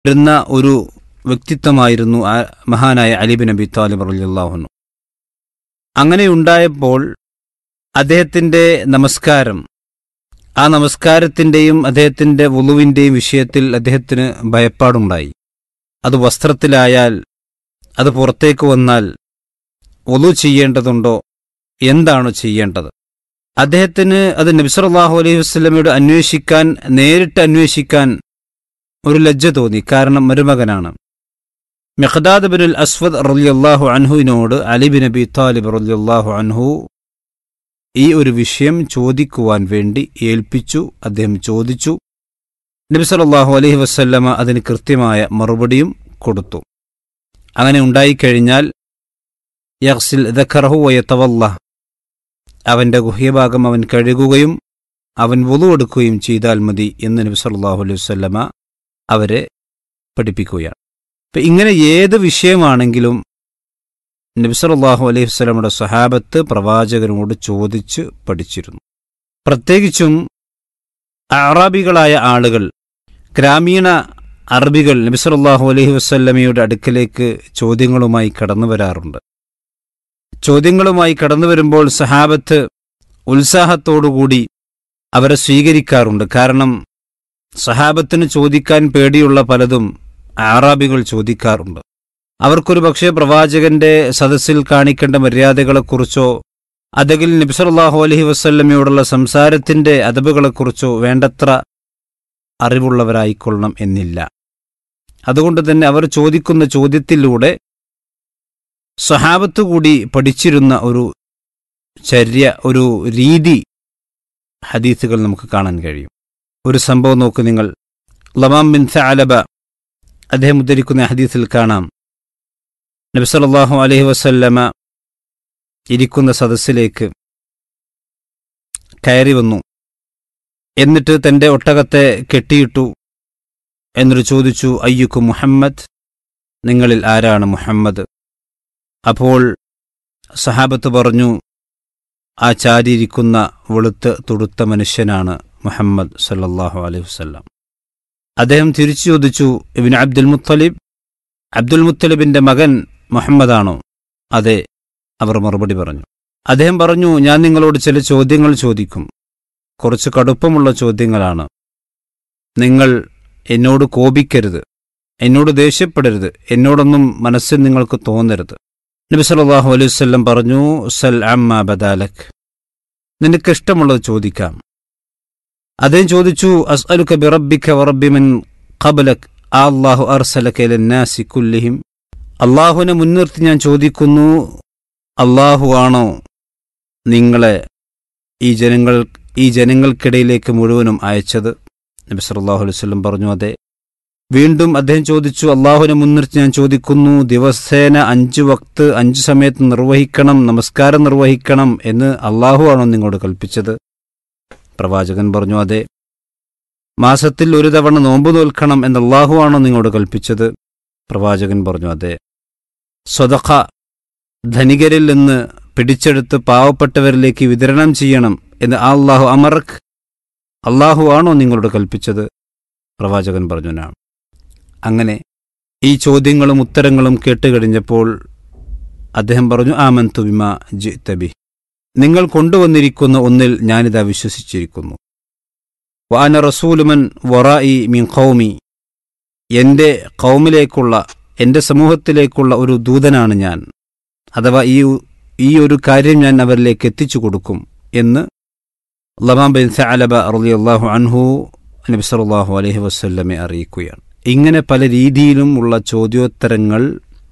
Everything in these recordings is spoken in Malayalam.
വരുന്ന ഒരു വ്യക്തിത്വമായിരുന്നു ആ മഹാനായ അലിബിൻ നബി താലിബ് റലിയല്ലാഹുന്നു അങ്ങനെ ഉണ്ടായപ്പോൾ അദ്ദേഹത്തിൻ്റെ നമസ്കാരം ആ നമസ്കാരത്തിൻ്റെയും അദ്ദേഹത്തിൻ്റെ വുളുവിൻ്റെയും വിഷയത്തിൽ അദ്ദേഹത്തിന് ഭയപ്പാടുണ്ടായി അത് വസ്ത്രത്തിലായാൽ അത് പുറത്തേക്ക് വന്നാൽ ഒലു ചെയ്യേണ്ടതുണ്ടോ എന്താണ് ചെയ്യേണ്ടത് അദ്ദേഹത്തിന് അത് നബ്സറല്ലാഹു അലൈഹി വസ്ലമയോട് അന്വേഷിക്കാൻ നേരിട്ട് അന്വേഷിക്കാൻ ഒരു ലജ്ജ തോന്നി കാരണം മരുമകനാണ് മെഹദാദ് ബിൻ അസ്വദ് റലിയല്ലാഹു അൻഹുവിനോട് അലി ബിൻ അബി താലിബ് റലിയല്ലാഹു അൻഹു ഈ ഒരു വിഷയം ചോദിക്കുവാൻ വേണ്ടി ഏൽപ്പിച്ചു അദ്ദേഹം ചോദിച്ചു നബി സല്ലല്ലാഹു അലൈഹി വസല്ലമ അതിന് കൃത്യമായ മറുപടിയും കൊടുത്തു അങ്ങനെ ഉണ്ടായിക്കഴിഞ്ഞാൽ യഹ്സിൽ ദഖറഹു വയത്തവല്ല അവന്റെ ഗുഹ്യഭാഗം അവൻ കഴുകുകയും അവൻ വുളു എടുക്കുകയും ചെയ്താൽ മതി എന്ന് നബി സല്ലല്ലാഹു അലൈഹി വസല്ലമ അവരെ പഠിപ്പിക്കുകയാണ് ഇപ്പം ഇങ്ങനെ ഏത് വിഷയമാണെങ്കിലും നബി സല്ലല്ലാഹു അലൈഹി വസല്ലമയുടെ സഹാബത്ത് പ്രവാചകനോട് ചോദിച്ച് പഠിച്ചിരുന്നു പ്രത്യേകിച്ചും അറാബികളായ ആളുകൾ ഗ്രാമീണ അറബികൾ നബി സല്ലല്ലാഹു അലൈഹി വസല്ലമയുടെ അടുക്കലേക്ക് ചോദ്യങ്ങളുമായി കടന്നു വരാറുണ്ട് ചോദ്യങ്ങളുമായി കടന്നു വരുമ്പോൾ സഹാബത്ത് ഉത്സാഹത്തോടുകൂടി അവരെ സ്വീകരിക്കാറുണ്ട് കാരണം സഹാബത്തിന് ചോദിക്കാൻ പേടിയുള്ള പലതും ആറാബികൾ ചോദിക്കാറുണ്ട് അവർക്കൊരു പക്ഷേ പ്രവാചകന്റെ സദസ്സിൽ കാണിക്കേണ്ട മര്യാദകളെക്കുറിച്ചോ അതെങ്കിൽ നബിസല്ലാഹു അലഹി വസ്ല്ലമയോടുള്ള സംസാരത്തിന്റെ അതബുകളെക്കുറിച്ചോ വേണ്ടത്ര അറിവുള്ളവരായിക്കൊള്ളണം എന്നില്ല അതുകൊണ്ട് തന്നെ അവർ ചോദിക്കുന്ന ചോദ്യത്തിലൂടെ സ്വഹാബത്ത് കൂടി പഠിച്ചിരുന്ന ഒരു ചര്യ ഒരു രീതി ഹദീസുകൾ നമുക്ക് കാണാൻ കഴിയും ഒരു സംഭവം നോക്ക് നിങ്ങൾ ലമാം ബിൻ സഅലബ അദ്ദേഹം ഉദ്ധരിക്കുന്ന ഹദീസിൽ കാണാം നബി സല്ലല്ലാഹു അലൈഹി വസല്ലമ ഇരിക്കുന്ന സദസ്സിലേക്ക് കയറി വന്നു എന്നിട്ട് തന്റെ ഒട്ടകത്തെ കെട്ടിയിട്ടു എന്നിട്ട് ചോദിച്ചു അയ്യുക്കു മുഹമ്മദ് നിങ്ങളിൽ ആരാണ് മുഹമ്മദ് അപ്പോൾ സഹാബത്ത് പറഞ്ഞു ആ ചാരിയിരിക്കുന്ന വെളുത്ത് തുടുത്ത മനുഷ്യനാണ് മുഹമ്മദ് സല്ലല്ലാഹു അലൈഹി വസല്ലം അദ്ദേഹം തിരിച്ചു ചോദിച്ചു ഇബിൻ അബ്ദുൽ മുത്തലിബ് അബ്ദുൽ മുത്തലിബിന്റെ മകൻ മുഹമ്മദാണോ അതെ അവർ മറുപടി പറഞ്ഞു അദ്ദേഹം പറഞ്ഞു ഞാൻ നിങ്ങളോട് ചില ചോദ്യങ്ങൾ ചോദിക്കും കുറച്ച് കടുപ്പമുള്ള ചോദ്യങ്ങളാണ് നിങ്ങൾ എന്നോട് കോപിക്കരുത് എന്നോട് ദേഷ്യപ്പെടരുത് എന്നോടൊന്നും മനസ്സിൽ നിങ്ങൾക്ക് തോന്നരുത് നബി സല്ലല്ലാഹു അലൈഹി വസല്ലം പറഞ്ഞു സൽ അമ്മ ബദാലക് നിനക്ക് ഇഷ്ടമുള്ളത് ചോദിക്കാം അദ്ദേഹം ചോദിച്ചു അസ്അലുക ബിറബ്ബിക വറബ്ബി മൻ ഖബലക് ആ അല്ലാഹു അർസലക ഇലന്നാസി കുല്ലിഹിം അള്ളാഹുവിനെ മുൻനിർത്തി ഞാൻ ചോദിക്കുന്നു അള്ളാഹു ആണോ നിങ്ങളെ ഈ ജനങ്ങൾ ഈ ജനങ്ങൾക്കിടയിലേക്ക് മുഴുവനും അയച്ചത് നബി സല്ലല്ലാഹു അലൈഹി വസല്ലം പറഞ്ഞു അതെ വീണ്ടും അദ്ദേഹം ചോദിച്ചു അള്ളാഹുവിനെ മുൻനിർത്തി ഞാൻ ചോദിക്കുന്നു ദിവസേന അഞ്ചു വക്ത് അഞ്ചു സമയത്ത് നിർവഹിക്കണം നമസ്കാരം നിർവഹിക്കണം എന്ന് അള്ളാഹു ആണോ നിങ്ങളോട് കൽപ്പിച്ചത് പ്രവാചകൻ പറഞ്ഞു അതെ മാസത്തിൽ ഒരു തവണ നോമ്പ് നോൽക്കണം എന്ന് അള്ളാഹു ആണോ നിങ്ങളോട് കൽപ്പിച്ചത് പ്രവാചകൻ പറഞ്ഞു അതെ സ്വതഖ ധനികരിൽ നിന്ന് പിടിച്ചെടുത്ത് പാവപ്പെട്ടവരിലേക്ക് വിതരണം ചെയ്യണം എന്ന് ആ അള്ളാഹു അമറക് അള്ളാഹു ആണോ നിങ്ങളോട് കൽപ്പിച്ചത് പ്രവാചകൻ പറഞ്ഞു നാം അങ്ങനെ ഈ ചോദ്യങ്ങളും ഉത്തരങ്ങളും കേട്ടുകഴിഞ്ഞപ്പോൾ അദ്ദേഹം പറഞ്ഞു ആമൻ തുബിമ ജി തബി നിങ്ങൾ കൊണ്ടുവന്നിരിക്കുന്ന ഒന്നിൽ ഞാനിതാ വിശ്വസിച്ചിരിക്കുന്നു വാന റസൂലുമൻ വറായി മീൻ ഖൗമി എൻ്റെ കൗമിലേക്കുള്ള എൻ്റെ സമൂഹത്തിലേക്കുള്ള ഒരു ദൂതനാണ് ഞാൻ അഥവാ ഈ ഈ ഒരു കാര്യം ഞാൻ അവരിലേക്ക് എത്തിച്ചു കൊടുക്കും എന്ന് ലമാം ബിൻ സഅലബ റളിയല്ലാഹു അൻഹു നബി സല്ലല്ലാഹു അലൈഹി വസല്ലമെ അറിയിക്കുകയാണ് ഇങ്ങനെ പല രീതിയിലും ഉള്ള ചോദ്യോത്തരങ്ങൾ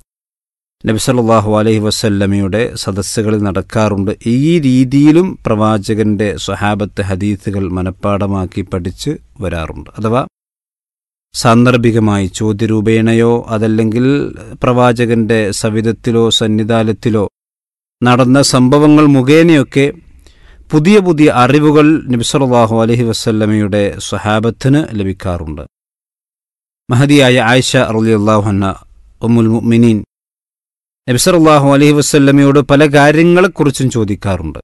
നബി സല്ലല്ലാഹു അലൈഹി വസല്ലമയുടെ സദസ്സുകളിൽ നടക്കാറുണ്ട് ഈ രീതിയിലും പ്രവാചകന്റെ സ്വഹാബത്ത് ഹദീസുകൾ മനഃപ്പാടമാക്കി പഠിച്ച് വരാറുണ്ട് അഥവാ സാന്ദർഭികമായി ചോദ്യരൂപേണയോ അതല്ലെങ്കിൽ പ്രവാചകന്റെ സവിധത്തിലോ സന്നിധാനത്തിലോ നടന്ന സംഭവങ്ങൾ മുഖേനയൊക്കെ പുതിയ പുതിയ അറിവുകൾ നബിസല്ലാഹു അലഹി വസ്ല്ലമയുടെ സ്വഹാബത്തിന് ലഭിക്കാറുണ്ട് മഹദിയായ ആയിഷ റലിയല്ലാഹുന്ന ഉമ്മുൽ മുഅ്മിനീൻ നബിസല്ലാഹു അലഹി വസ്ല്ലമയോട് പല കാര്യങ്ങളെക്കുറിച്ചും ചോദിക്കാറുണ്ട്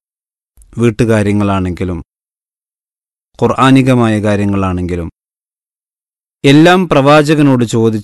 വീട്ടുകാര്യങ്ങളാണെങ്കിലും ഖുർആാനികമായ കാര്യങ്ങളാണെങ്കിലും എല്ലാം പ്രവാചകനോട് ചോദിച്ചു